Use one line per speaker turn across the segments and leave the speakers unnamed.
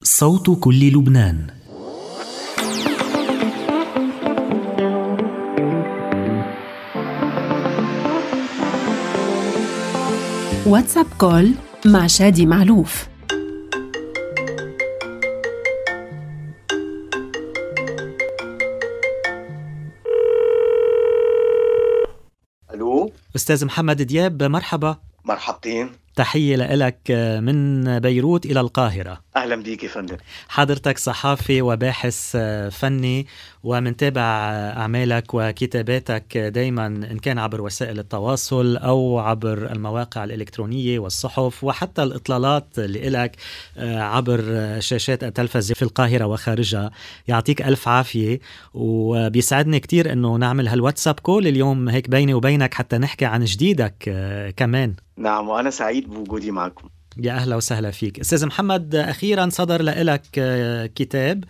صوت كل لبنان
واتساب كول مع شادي معلوف
الو
أستاذ محمد دياب مرحبا
مرحبتين
تحية لك من بيروت إلى القاهرة
اهلا بيك يا فندم
حضرتك صحافي وباحث فني ومنتابع أعمالك وكتاباتك دايما إن كان عبر وسائل التواصل أو عبر المواقع الإلكترونية والصحف وحتى الإطلالات اللي إلك عبر شاشات التلفزة في القاهرة وخارجها يعطيك ألف عافية وبيسعدني كتير أنه نعمل هالواتساب كول اليوم هيك بيني وبينك حتى نحكي عن جديدك كمان
نعم وانا سعيد بوجودي معكم
يا اهلا وسهلا فيك استاذ محمد اخيرا صدر لك كتاب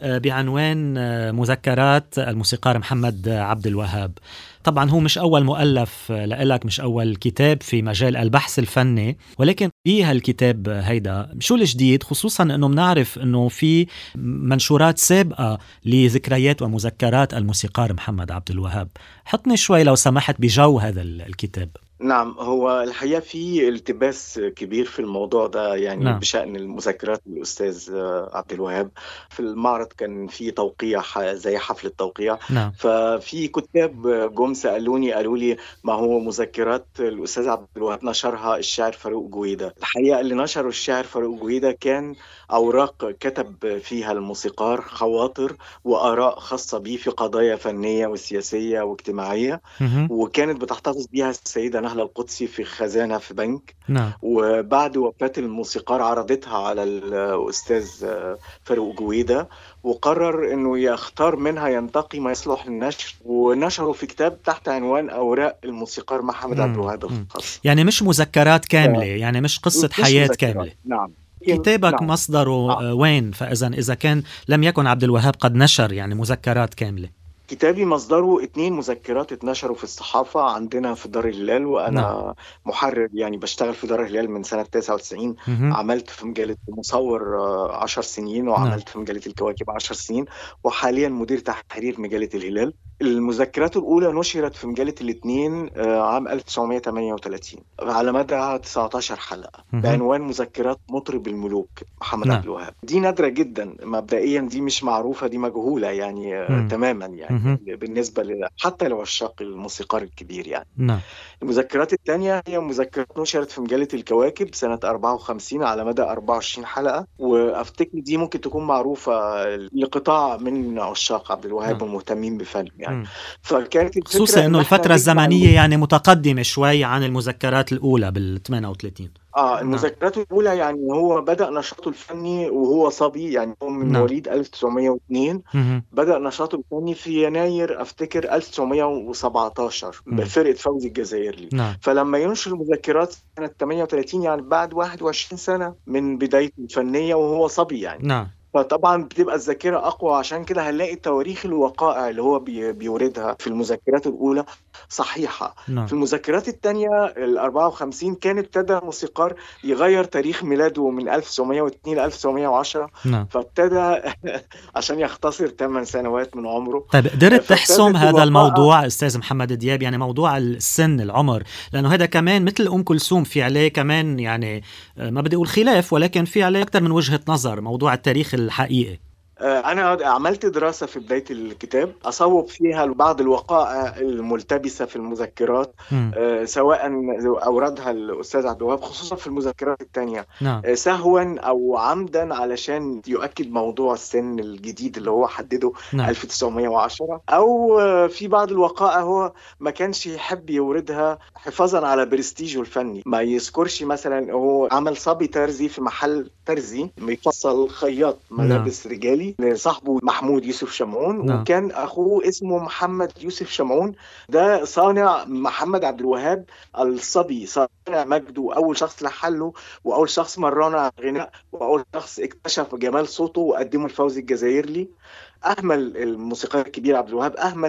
بعنوان مذكرات الموسيقار محمد عبد الوهاب طبعا هو مش اول مؤلف لك مش اول كتاب في مجال البحث الفني ولكن بهالكتاب هيدا شو الجديد خصوصا انه بنعرف انه في منشورات سابقه لذكريات ومذكرات الموسيقار محمد عبد الوهاب حطني شوي لو سمحت بجو هذا الكتاب
نعم هو الحقيقه في التباس كبير في الموضوع ده يعني
نعم.
نعم. بشان المذكرات الاستاذ عبد الوهاب في المعرض كان في توقيع ح- زي حفله توقيع
نعم
ففي كتاب جم سالوني قالوا لي ما هو مذكرات الاستاذ عبد الوهاب نشرها الشاعر فاروق جويده الحقيقه اللي نشره الشاعر فاروق جويده كان اوراق كتب فيها الموسيقار خواطر واراء خاصه به في قضايا فنيه وسياسيه واجتماعيه
مهم.
وكانت بتحتفظ بيها السيده نهله القدسي في خزانه في بنك
نعم
وبعد وفاه الموسيقار عرضتها على الاستاذ فاروق جويده وقرر انه يختار منها ينتقي ما يصلح للنشر ونشره في كتاب تحت عنوان اوراق الموسيقار محمد
مم.
عبد الوهاب
مم.
الخاص
يعني مش مذكرات كامله يعني مش قصه
مش
حياه
مذكرات.
كامله
نعم
كتابك
نعم.
مصدره
آه.
آه. وين فاذا اذا كان لم يكن عبد الوهاب قد نشر يعني مذكرات كامله
كتابي مصدره اتنين مذكرات اتنشروا في الصحافة عندنا في دار الهلال وأنا
نعم.
محرر يعني بشتغل في دار الهلال من سنة 99
مهم.
عملت في مجلة مصور آه، عشر سنين وعملت في مجلة الكواكب عشر سنين وحاليا مدير تحرير مجلة الهلال المذكرات الأولى نشرت في مجلة الاثنين آه، عام 1938 على مدى 19 حلقة
مهم.
بعنوان مذكرات مطرب الملوك محمد
نعم.
عبد الوهاب دي نادرة جدا مبدئيا دي مش معروفة دي مجهولة يعني آه،
مم.
تماما يعني
مهم.
بالنسبة ل... حتى لعشاق الموسيقار الكبير يعني
نعم
المذكرات الثانية هي مذكرات نشرت في مجلة الكواكب سنة 54 على مدى 24 حلقة وافتكر دي ممكن تكون معروفة لقطاع من عشاق عبد الوهاب
نعم.
ومهتمين بفن يعني
مم.
فكانت الفكرة
خصوصا
إن
انه
إحنا
الفتره
نجمع
الزمنيه يعني متقدمه شوي عن المذكرات الاولى بال 38
اه المذكرات الاولى يعني هو بدا نشاطه الفني وهو صبي يعني هو من
نعم.
مواليد 1902
مهم.
بدا نشاطه الفني في يناير افتكر 1917
مم.
بفرقه فوزي الجزائري
نعم
فلما ينشر المذكرات سنه 38 يعني بعد 21 سنه من بدايته الفنيه وهو صبي يعني
نعم
فطبعا بتبقى الذاكره اقوى عشان كده هنلاقي تواريخ الوقائع اللي هو بي- بيوردها في المذكرات الاولى صحيحه
نعم
في المذكرات الثانية ال 54 كان ابتدى الموسيقار يغير تاريخ ميلاده من 1902 ل 1910
نعم
فابتدى عشان يختصر 8 سنوات من عمره
طيب قدرت
فابتدت
تحسم هذا
الوقائع-
الموضوع استاذ محمد دياب يعني موضوع السن العمر لانه هذا كمان مثل ام كلثوم في عليه كمان يعني آه، ما بدي اقول خلاف ولكن في عليه اكثر من وجهه نظر موضوع التاريخ الحقيقي
آه، أنا عملت دراسة في بداية الكتاب أصوب فيها بعض الوقائع الملتبسة في المذكرات
مم.
آه، سواء أوردها الأستاذ عبد الوهاب خصوصا في المذكرات الثانية
نعم
آه، سهوا أو عمدا علشان يؤكد موضوع السن الجديد اللي هو حدده
نعم
1910 او آه، في بعض الوقائع هو ما كانش يحب يوردها حفاظا على برستيجه الفني ما يذكرش مثلا هو عمل صبي ترزي في محل ترزي بيفصل خياط ملابس رجالي لصاحبه محمود يوسف شمعون
نعم.
وكان اخوه اسمه محمد يوسف شمعون ده صانع محمد عبد الوهاب الصبي صانع مجده اول شخص لحن له واول شخص مرنه على الغناء واول شخص اكتشف جمال صوته وقدمه لفوزي الجزائري اهمل الموسيقار الكبير عبد الوهاب اهمل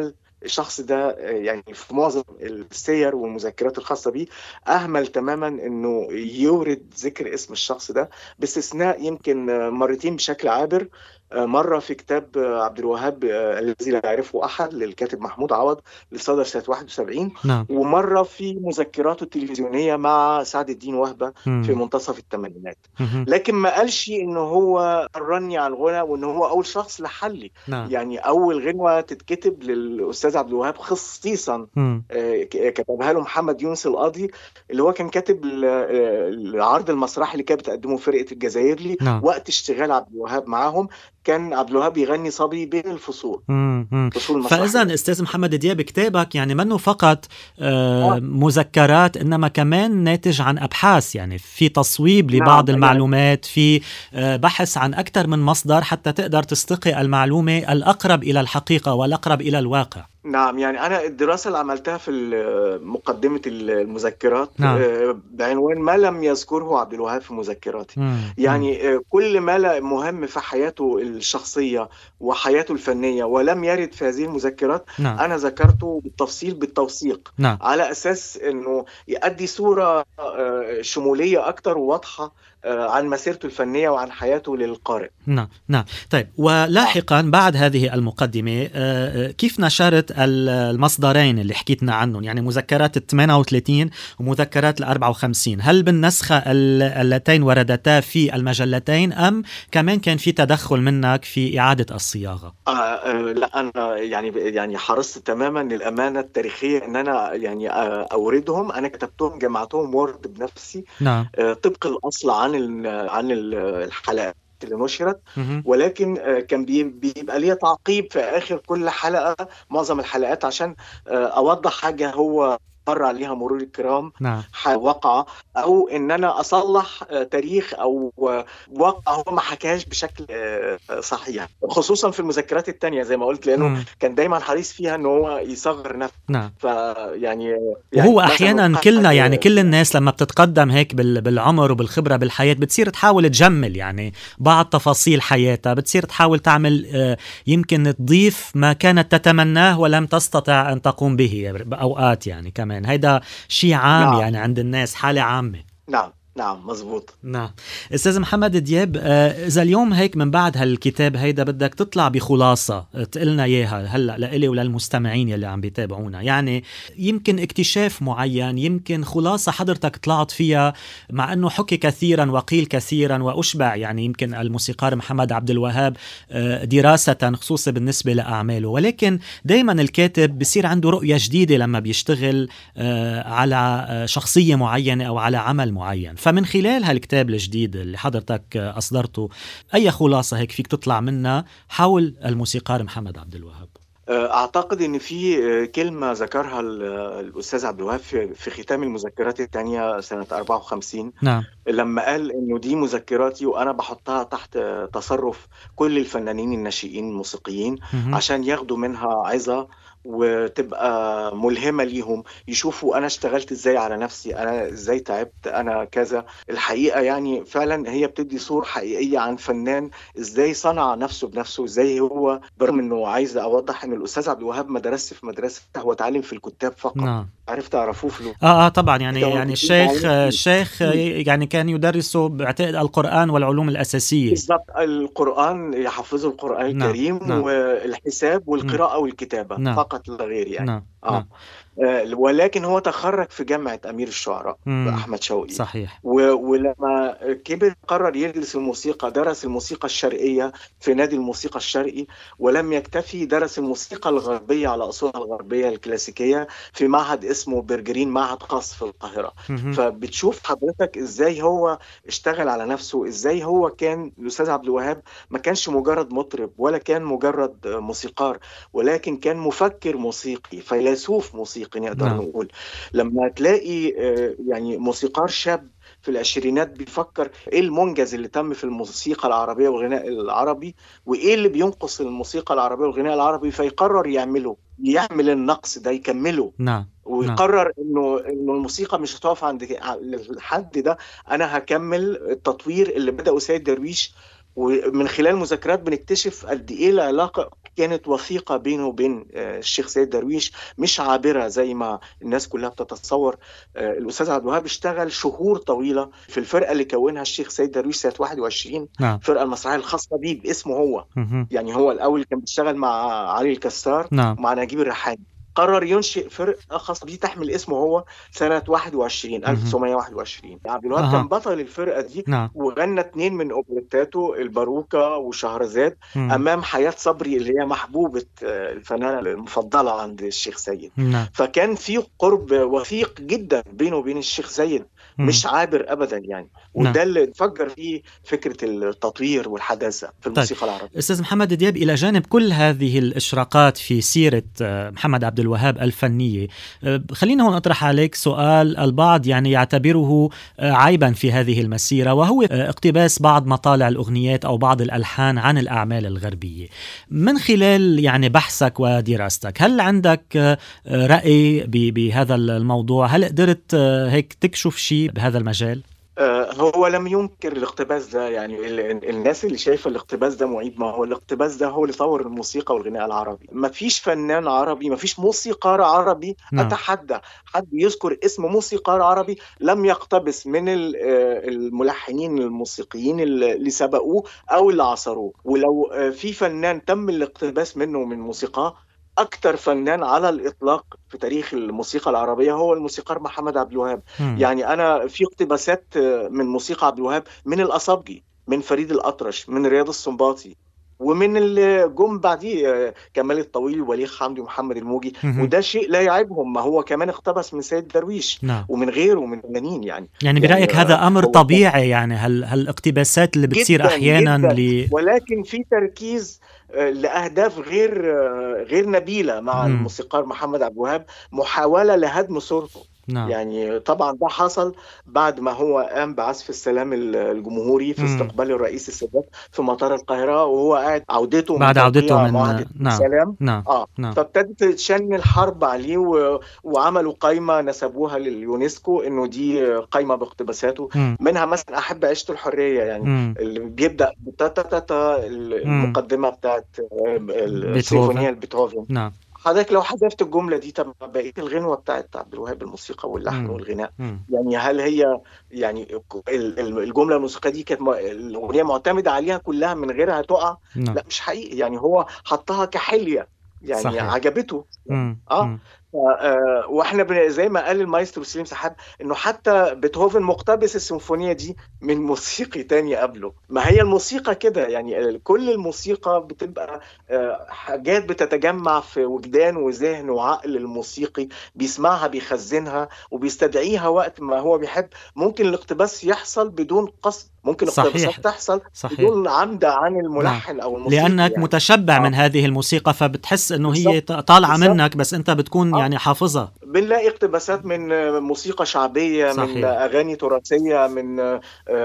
الشخص ده يعني في معظم السير والمذكرات الخاصه به اهمل تماما انه يورد ذكر اسم الشخص ده باستثناء يمكن مرتين بشكل عابر مرة في كتاب عبد الوهاب الذي لا يعرفه أحد للكاتب محمود عوض اللي صدر سنة 71
نعم.
ومرة في مذكراته التلفزيونية مع سعد الدين وهبة
مم.
في منتصف الثمانينات
مهم.
لكن ما قالش إن هو رني على الغنى وإن هو أول شخص لحلي
نعم
يعني أول غنوة تتكتب للأستاذ عبد الوهاب خصيصا
مم.
آه، ك- كتبها له محمد يونس القاضي اللي هو كان كاتب ال- آه، العرض المسرحي اللي كانت بتقدمه فرقة الجزائري
نعم
وقت اشتغال عبد الوهاب معاهم كان عبد الوهاب يغني صبي بين الفصول
مم. مم.
فصول مسرحية
فاذا استاذ محمد دياب كتابك يعني منه فقط آه
آه.
مذكرات انما كمان ناتج عن ابحاث يعني في تصويب
نعم،
لبعض
يعني-
المعلومات في آه بحث عن اكثر من مصدر حتى تقدر تستقي المعلومه الاقرب الى الحقيقه والاقرب الى الواقع
نعم يعني أنا الدراسة اللي عملتها في ال- مقدمة المذكرات
نعم.
آه، بعنوان ما لم يذكره عبد الوهاب في مذكراته
مم.
يعني آه، كل ما لا مهم في حياته الشخصية وحياته الفنية ولم يرد في هذه المذكرات
نعم
أنا ذكرته بالتفصيل بالتوثيق
نعم
على أساس أنه يؤدي صورة آه، شمولية أكتر وواضحة آه، عن مسيرته الفنية وعن حياته للقارئ
نعم نعم طيب ولاحقا بعد هذه المقدمة آه، آه، كيف نشرت ال- المصدرين اللي حكيتنا عنهم يعني مذكرات ال 38 ومذكرات ال 54 هل بالنسخة ال- اللتين وردتا في المجلتين أم كمان كان في تدخل منك في إعادة الصياغة
آه آه لا انا يعني يعني حرصت تماما الامانه التاريخيه ان انا يعني آه اوردهم انا كتبتهم جمعتهم وورد بنفسي
نعم
آه طبق الاصل عن ال- عن ال- الحلقات اللي نشرت
مهم.
ولكن آه كان بي- بيبقى ليا تعقيب في اخر كل حلقه معظم الحلقات عشان آه اوضح حاجه هو مر عليها مرور الكرام
نعم
ح- وقعة أو إن أنا أصلح آه، تاريخ أو آه، واقع هو ما حكاش بشكل آه، صحيح خصوصا في المذكرات التانية زي ما قلت لأنه
مم.
كان دايما حريص فيها إن هو يصغر نفسه
نعم
فيعني يعني
وهو
مثلاً
احيانا
وقعت-
كلنا يعني كل الناس لما بتتقدم هيك بال- بالعمر وبالخبره بالحياه بتصير تحاول تجمل يعني بعض تفاصيل حياتها بتصير تحاول تعمل آه، يمكن تضيف ما كانت تتمناه ولم تستطع ان تقوم به باوقات يعني كمان هيدا شيء عام
نعم.
يعني عند الناس حاله عامه
نعم نعم مزبوط
نعم استاذ محمد دياب آه، اذا اليوم هيك من بعد هالكتاب هيدا بدك تطلع بخلاصه آه، تقلنا اياها هلا لإلي وللمستمعين يلي عم بيتابعونا يعني يمكن اكتشاف معين يمكن خلاصه حضرتك طلعت فيها مع انه حكي كثيرا وقيل كثيرا واشبع يعني يمكن الموسيقار محمد عبد الوهاب آه، دراسه خصوصا بالنسبه لاعماله ولكن دائما الكاتب بصير عنده رؤيه جديده لما بيشتغل آه، على آه، شخصيه معينه او على عمل معين فمن خلال هالكتاب الجديد اللي حضرتك آه، اصدرته اي خلاصه هيك فيك تطلع منها حول الموسيقار محمد عبد الوهاب
آه، أعتقد إن في آه، كلمة ذكرها ال- الأستاذ عبد الوهاب في في ختام المذكرات الثانية سنة 54
نعم
لما قال انه دي مذكراتي وانا بحطها تحت تصرف كل الفنانين الناشئين الموسيقيين
مهم.
عشان ياخدوا منها عظة وتبقى ملهمة ليهم يشوفوا انا اشتغلت ازاي على نفسي انا ازاي تعبت انا كذا الحقيقة يعني فعلا هي بتدي صورة حقيقية عن فنان ازاي صنع نفسه بنفسه ازاي هو برغم انه عايز اوضح ان الاستاذ عبد الوهاب ما درسش في مدرسة هو اتعلم في الكتاب فقط
نعم
عرفت تعرفوه في له
اه اه طبعا يعني
ده
يعني
موجود
الشيخ
معانا.
الشيخ آه، يعني كان يدرس بعتقد القران والعلوم الاساسيه
بالضبط القرآن يحفظوا القرآن
نعم،
الكريم
نعم.
والحساب والقراءة والكتابة
نعم.
فقط لا غير يعني
نعم
آه.
نعم
آه، ولكن هو تخرج في جامعة أمير الشعراء
مم.
أحمد شوقي
صحيح
و- ولما كبر قرر يدرس الموسيقى درس الموسيقى الشرقية في نادي الموسيقى الشرقي ولم يكتفي درس الموسيقى الغربية على أصولها الغربية الكلاسيكية في معهد اسمه برجرين معهد خاص في القاهرة
مهم.
فبتشوف حضرتك ازاي هو اشتغل على نفسه ازاي هو كان الاستاذ عبد الوهاب ما كانش مجرد مطرب ولا كان مجرد موسيقار ولكن كان مفكر موسيقي فيلسوف موسيقي نقدر
نعم.
نقول لما تلاقي آه، يعني موسيقار شاب في العشرينات بيفكر ايه المنجز اللي تم في الموسيقى العربيه والغناء العربي وايه اللي بينقص الموسيقى العربيه والغناء العربي فيقرر يعمله يعمل النقص ده يكمله
نعم
ويقرر انه انه الموسيقى مش هتقف عند الحد ده انا هكمل التطوير اللي بدأه سيد درويش ومن خلال مذكرات بنكتشف قد ايه العلاقه كانت وثيقه بينه وبين الشيخ سيد درويش مش عابره زي ما الناس كلها بتتصور الاستاذ عبد الوهاب اشتغل شهور طويله في الفرقه اللي كونها الشيخ سيد درويش سنه 21 نعم. الفرقه المسرحيه الخاصه بيه باسمه هو يعني هو الاول كان بيشتغل مع علي الكسار نعم. مع نجيب الريحاني قرر ينشئ فرقه خاصه بيه تحمل اسمه هو سنه 21 1921 عبد الوهاب كان بطل الفرقه دي نعم. وغنى اثنين من اوبريتاته الباروكه وشهرزاد مم. امام حياه صبري اللي هي محبوبه الفنانه المفضله عند الشيخ سيد نعم. فكان في قرب وثيق جدا بينه وبين الشيخ سيد مش عابر ابدا يعني وده نعم. اللي فجر فيه فكره التطوير والحداثه في الموسيقى طيب. العربيه
استاذ محمد دياب الى جانب كل هذه الاشراقات في سيره محمد عبد الوهاب الفنيه خلينا هون اطرح عليك سؤال البعض يعني يعتبره عيبا في هذه المسيره وهو اقتباس بعض مطالع الاغنيات او بعض الالحان عن الاعمال الغربيه من خلال يعني بحثك ودراستك هل عندك راي بهذا الموضوع هل قدرت هيك تكشف شيء بهذا المجال
هو لم ينكر الاقتباس ده يعني الناس اللي شايفه الاقتباس ده معيب ما هو الاقتباس ده هو اللي طور الموسيقى والغناء العربي ما فيش فنان عربي ما فيش موسيقار عربي نعم. اتحدى حد يذكر اسم موسيقار عربي لم يقتبس من الملحنين الموسيقيين اللي سبقوه او اللي عصروه ولو في فنان تم الاقتباس منه من موسيقاه اكثر فنان على الاطلاق في تاريخ الموسيقى العربيه هو الموسيقار محمد عبد الوهاب يعني انا في اقتباسات من موسيقى عبد الوهاب من الاصابجي من فريد الاطرش من رياض السنباطي ومن اللي جم بعديه كمال الطويل ووليد حمدي ومحمد الموجي وده شيء لا يعيبهم ما هو كمان اقتبس من سيد درويش نعم. ومن غيره ومن فنانين يعني
يعني برايك يعني هذا امر طبيعي يعني هل هالاقتباسات اللي بتصير جداً احيانا
جداً ل... ولكن في تركيز لاهداف غير غير نبيله مع م. الموسيقار محمد عبد الوهاب محاوله لهدم صورته نعم. يعني طبعا ده حصل بعد ما هو قام بعزف السلام الجمهوري في استقبال الرئيس السادات في مطار القاهره وهو قاعد عودته
بعد عودته من
نعم. السلام
نعم.
اه
نعم.
فابتدت تشن الحرب عليه و... وعملوا قائمه نسبوها لليونسكو انه دي قائمه باقتباساته م. منها مثلا احب عيشه الحريه يعني م. اللي بيبدا بتاتا المقدمه بتاعت السيمفونيه بيتهوفن
نعم
حضرتك لو حذفت الجمله دي طب بقيه الغنوه بتاعت عبد الوهاب الموسيقى واللحن والغناء يعني هل هي يعني الجمله الموسيقيه دي كانت الاغنيه معتمده عليها كلها من غيرها تقع
نعم.
لا مش حقيقي يعني هو حطها كحليه يعني
صحيح.
عجبته
مم.
اه
مم.
آه واحنا بن... زي ما قال المايسترو سليم سحاب انه حتى بيتهوفن مقتبس السيمفونيه دي من موسيقي تاني قبله ما هي الموسيقى كده يعني كل الموسيقى بتبقى آه حاجات بتتجمع في وجدان وذهن وعقل الموسيقي بيسمعها بيخزنها وبيستدعيها وقت ما هو بيحب ممكن الاقتباس يحصل بدون قصد ممكن الاقتباسات تحصل
صحيح.
بدون عمدة عن الملحن او الموسيقى
لانك يعني. متشبع آه. من هذه الموسيقى فبتحس انه هي طالعه منك بس انت بتكون آه. يعني حافظها
بنلاقي اقتباسات من موسيقى شعبية صحيح. من أغاني تراثية من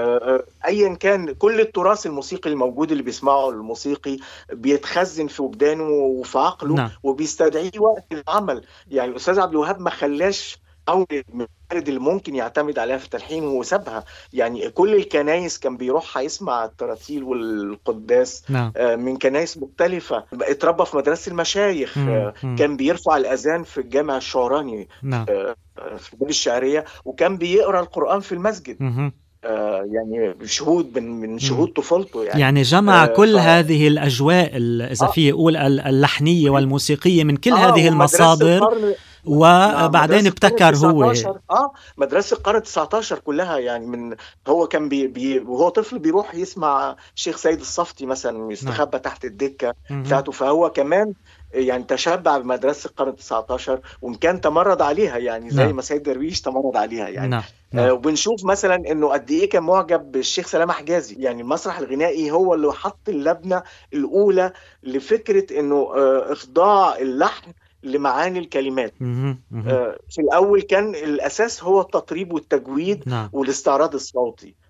أيا كان كل التراث الموسيقي الموجود اللي بيسمعه الموسيقي بيتخزن في وجدانه وفي عقله
نعم.
وبيستدعيه وقت العمل يعني الأستاذ عبد الوهاب ما خلاش أو الموارد اللي ممكن يعتمد عليها في التلحين وسابها يعني كل الكنايس كان بيروحها يسمع التراتيل والقداس
نعم.
من كنايس مختلفة اتربى في مدرسة المشايخ
مم. مم.
كان بيرفع الأذان في الجامع الشعراني
نعم.
في باب الشعرية وكان بيقرأ القرآن في المسجد
مهم.
آه يعني شهود من من شهود طفولته يعني
يعني جمع
آه،
كل
ف-
هذه الأجواء ال- إذا
آه.
في يقول ال- اللحنية والموسيقية من كل
آه،
هذه
ومدرسة
المصادر
القرن- نعم،
وبعدين
مدرسة
ابتكر
القرن
هو
19 اه مدرسة القرن 19 كلها يعني من هو كان بي بي وهو طفل بيروح يسمع الشيخ سيد الصفتي مثلا يستخبى تحت الدكة
مهم.
بتاعته فهو كمان يعني تشبع بمدرسة القرن 19 وإن كان تمرد عليها يعني زي
نعم.
ما سيد درويش تمرد عليها يعني
نعم
آه
نعم
وبنشوف مثلا انه قد ايه كان معجب بالشيخ سلام حجازي يعني المسرح الغنائي هو اللي حط اللبنه الاولى لفكره انه آه اخضاع اللحن لمعاني الكلمات
مهم. مهم.
آه في الاول كان الاساس هو التطريب والتجويد
نعم
والاستعراض الصوتي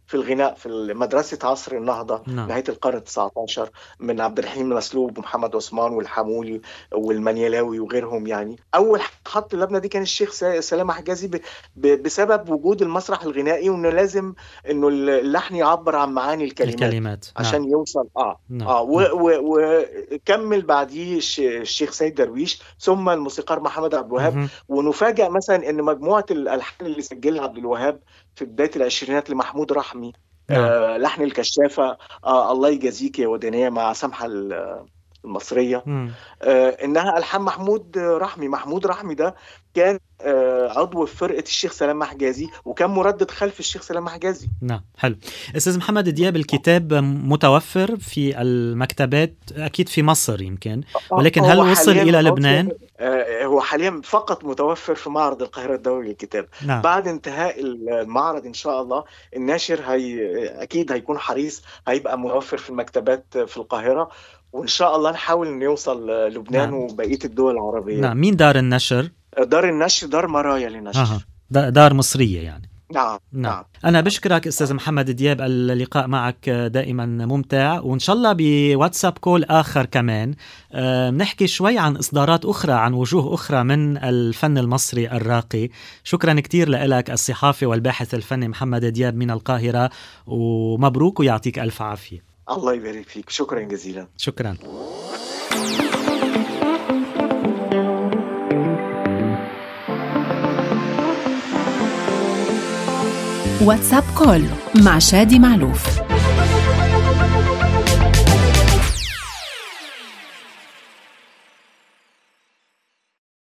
في الغناء في مدرسه عصر النهضه نعم. نهايه القرن 19 من عبد الرحيم المسلوب ومحمد عثمان والحمولي والمنيلاوي وغيرهم يعني اول حط اللبنه دي كان الشيخ سلام حجازي بسبب وجود المسرح الغنائي وانه لازم انه اللحن يعبر عن معاني الكلمات,
الكلمات.
نعم. عشان نعم. يوصل اه نعم. اه وكمل بعديه الشيخ سيد درويش ثم الموسيقار محمد عبد الوهاب ونفاجئ مثلا ان مجموعه الالحان اللي سجلها عبد الوهاب في بدايه العشرينات لمحمود رحمي نعم. آه لحن الكشافه آه الله يجازيك يا ودانيه مع سامحه المصريه آه انها الحان محمود رحمي محمود رحمي ده كان آه عضو في فرقه الشيخ سلام حجازي وكان مردد خلف الشيخ سلام حجازي
نعم حلو استاذ محمد دياب الكتاب متوفر في المكتبات اكيد في مصر يمكن آه، ولكن هل وصل الى لبنان
آه هو حاليا فقط متوفر في معرض القاهره الدولي للكتاب نعم. بعد انتهاء المعرض ان شاء الله الناشر هي اكيد هيكون حريص هيبقى متوفر في المكتبات في القاهره وان شاء الله نحاول نوصل لبنان نعم. وبقيه الدول العربيه
نعم مين دار النشر
دار النشر دار مرايا للنشر
آه. دار مصريه يعني
نعم نعم
أنا بشكرك أستاذ محمد دياب اللقاء معك دائما ممتع وإن شاء الله بواتساب كول آخر كمان أه نحكي شوي عن إصدارات أخرى عن وجوه أخرى من الفن المصري الراقي شكرا كثير لك الصحافي والباحث الفني محمد دياب من القاهرة ومبروك ويعطيك ألف عافية
الله يبارك فيك شكرا جزيلا
شكرا
واتساب كول مع شادي معلوف